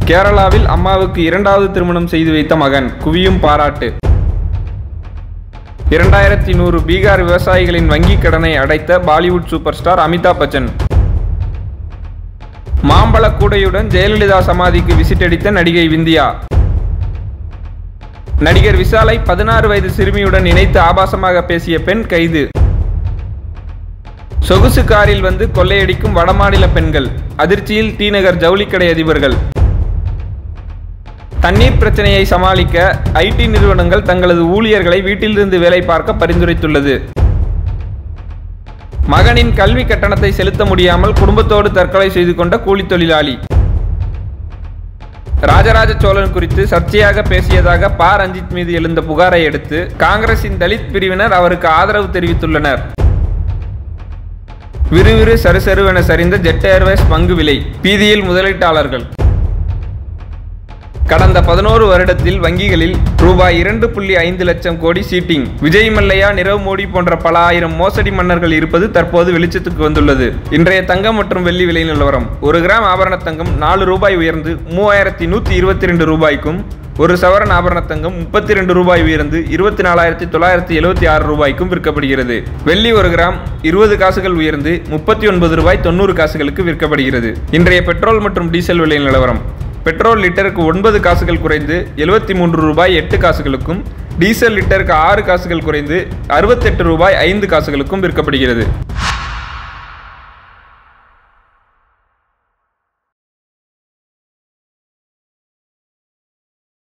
கேரளாவில் அம்மாவுக்கு இரண்டாவது திருமணம் செய்து வைத்த மகன் குவியும் பாராட்டு இரண்டாயிரத்தி நூறு பீகார் விவசாயிகளின் வங்கிக் கடனை அடைத்த பாலிவுட் சூப்பர் ஸ்டார் அமிதாப் பச்சன் மாம்பழ கூடையுடன் ஜெயலலிதா சமாதிக்கு விசிட் அடித்த நடிகை விந்தியா நடிகர் விஷாலை பதினாறு வயது சிறுமியுடன் இணைத்து ஆபாசமாக பேசிய பெண் கைது சொகுசு காரில் வந்து கொள்ளையடிக்கும் வடமாநில பெண்கள் அதிர்ச்சியில் டி நகர் ஜவுளிக்கடை அதிபர்கள் தண்ணீர் பிரச்சனையை சமாளிக்க ஐடி நிறுவனங்கள் தங்களது ஊழியர்களை வீட்டிலிருந்து வேலை பார்க்க பரிந்துரைத்துள்ளது மகனின் கல்வி கட்டணத்தை செலுத்த முடியாமல் குடும்பத்தோடு தற்கொலை செய்து கொண்ட கூலி தொழிலாளி ராஜராஜ சோழன் குறித்து சர்ச்சையாக பேசியதாக ப ரஞ்சித் மீது எழுந்த புகாரை அடுத்து காங்கிரசின் தலித் பிரிவினர் அவருக்கு ஆதரவு தெரிவித்துள்ளனர் விறுவிறு சருசருவென சரிந்த ஜெட் ஏர்வேஸ் பங்கு விலை பீதியில் முதலீட்டாளர்கள் கடந்த பதினோரு வருடத்தில் வங்கிகளில் ரூபாய் இரண்டு புள்ளி ஐந்து லட்சம் கோடி சீட்டிங் விஜய் மல்லையா நிரவ் மோடி போன்ற பல ஆயிரம் மோசடி மன்னர்கள் இருப்பது தற்போது வெளிச்சத்துக்கு வந்துள்ளது இன்றைய தங்கம் மற்றும் வெள்ளி விலை நிலவரம் ஒரு கிராம் ஆபரண தங்கம் நாலு ரூபாய் உயர்ந்து மூவாயிரத்தி நூற்றி இருபத்தி ரெண்டு ரூபாய்க்கும் ஒரு சவரன் ஆபரண தங்கம் முப்பத்தி ரெண்டு ரூபாய் உயர்ந்து இருபத்தி நாலாயிரத்தி தொள்ளாயிரத்தி எழுபத்தி ஆறு ரூபாய்க்கும் விற்கப்படுகிறது வெள்ளி ஒரு கிராம் இருபது காசுகள் உயர்ந்து முப்பத்தி ஒன்பது ரூபாய் தொண்ணூறு காசுகளுக்கு விற்கப்படுகிறது இன்றைய பெட்ரோல் மற்றும் டீசல் விலை நிலவரம் பெட்ரோல் லிட்டருக்கு ஒன்பது காசுகள் குறைந்து எழுபத்தி மூன்று ரூபாய் எட்டு காசுகளுக்கும் டீசல் லிட்டருக்கு ஆறு காசுகள் குறைந்து அறுபத்தெட்டு ரூபாய் ஐந்து காசுகளுக்கும் விற்கப்படுகிறது